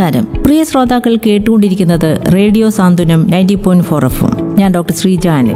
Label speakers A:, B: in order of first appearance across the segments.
A: നമസ്കാരം പ്രിയ ശ്രോതാക്കൾ കേട്ടുകൊണ്ടിരിക്കുന്നത് radio Santhwanam ninety point four എഫും ഞാൻ ഡോക്ടർ ശ്രീജാനിൽ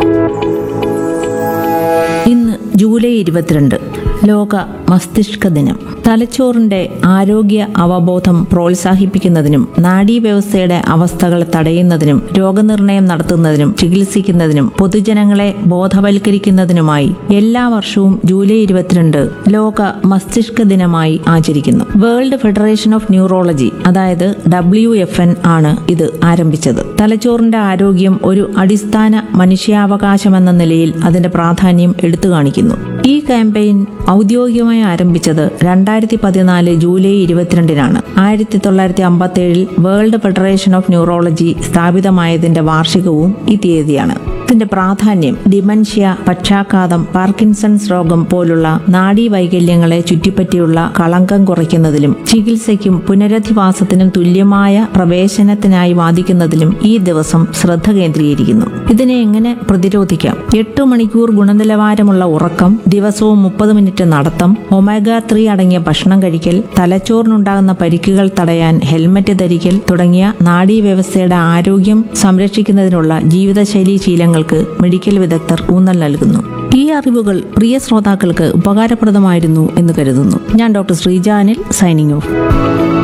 A: ഇന്ന് ജൂലൈ ഇരുപത്തിരണ്ട് ലോക മസ്തിഷ്ക ദിനം തലച്ചോറിന്റെ ആരോഗ്യ അവബോധം പ്രോത്സാഹിപ്പിക്കുന്നതിനും നാഡീവ്യവസ്ഥയുടെ അവസ്ഥകൾ തടയുന്നതിനും രോഗനിർണയം നടത്തുന്നതിനും ചികിത്സിക്കുന്നതിനും പൊതുജനങ്ങളെ ബോധവൽക്കരിക്കുന്നതിനുമായി എല്ലാ വർഷവും ജൂലൈ ഇരുപത്തിരണ്ട് ലോക മസ്തിഷ്ക ദിനമായി ആചരിക്കുന്നു വേൾഡ് ഫെഡറേഷൻ ഓഫ് ന്യൂറോളജി അതായത് ഡബ്ല്യു എഫ് എൻ ആണ് ഇത് ആരംഭിച്ചത് തലച്ചോറിന്റെ ആരോഗ്യം ഒരു അടിസ്ഥാന മനുഷ്യാവകാശമെന്ന നിലയിൽ അതിന്റെ പ്രാധാന്യം എടുത്തു കാണിക്കുന്നു ഈ ക്യാമ്പയിൻ ഔദ്യോഗികമായി ആരംഭിച്ചത് രണ്ടായിരത്തി പതിനാല് ജൂലൈ ഇരുപത്തിരണ്ടിനാണ് ആയിരത്തി തൊള്ളായിരത്തി അമ്പത്തി ഏഴിൽ വേൾഡ് ഫെഡറേഷൻ ഓഫ് ന്യൂറോളജി സ്ഥാപിതമായതിന്റെ വാർഷികവും ഈ തീയതിയാണ് ഇതിന്റെ പ്രാധാന്യം ഡിമൻഷ്യ പക്ഷാഘാതം പാർക്കിൻസൺസ് രോഗം പോലുള്ള നാഡീവൈകല്യങ്ങളെ ചുറ്റിപ്പറ്റിയുള്ള കളങ്കം കുറയ്ക്കുന്നതിലും ചികിത്സയ്ക്കും പുനരധിവാസത്തിനും തുല്യമായ പ്രവേശനത്തിനായി വാദിക്കുന്നതിലും ഈ ദിവസം ശ്രദ്ധ കേന്ദ്രീകരിക്കുന്നു ഇതിനെ എങ്ങനെ പ്രതിരോധിക്കാം എട്ട് മണിക്കൂർ ഗുണനിലവാരമുള്ള ഉറക്കം ദിവസവും മുപ്പത് മിനിറ്റ് നടത്തം ഒമേഗ ത്രീ അടങ്ങിയ ഭക്ഷണം കഴിക്കൽ തലച്ചോറിനുണ്ടാകുന്ന പരിക്കുകൾ തടയാൻ ഹെൽമറ്റ് ധരിക്കൽ തുടങ്ങിയ നാഡീവ്യവസ്ഥയുടെ ആരോഗ്യം സംരക്ഷിക്കുന്നതിനുള്ള ജീവിതശൈലീ ശീലങ്ങൾക്ക് മെഡിക്കൽ വിദഗ്ധർ ഊന്നൽ നൽകുന്നു ഈ അറിവുകൾ പ്രിയ ശ്രോതാക്കൾക്ക് ഉപകാരപ്രദമായിരുന്നു എന്ന് കരുതുന്നു ഞാൻ ഡോക്ടർ ശ്രീജാനിൽ സൈനിങ് ഓഫ്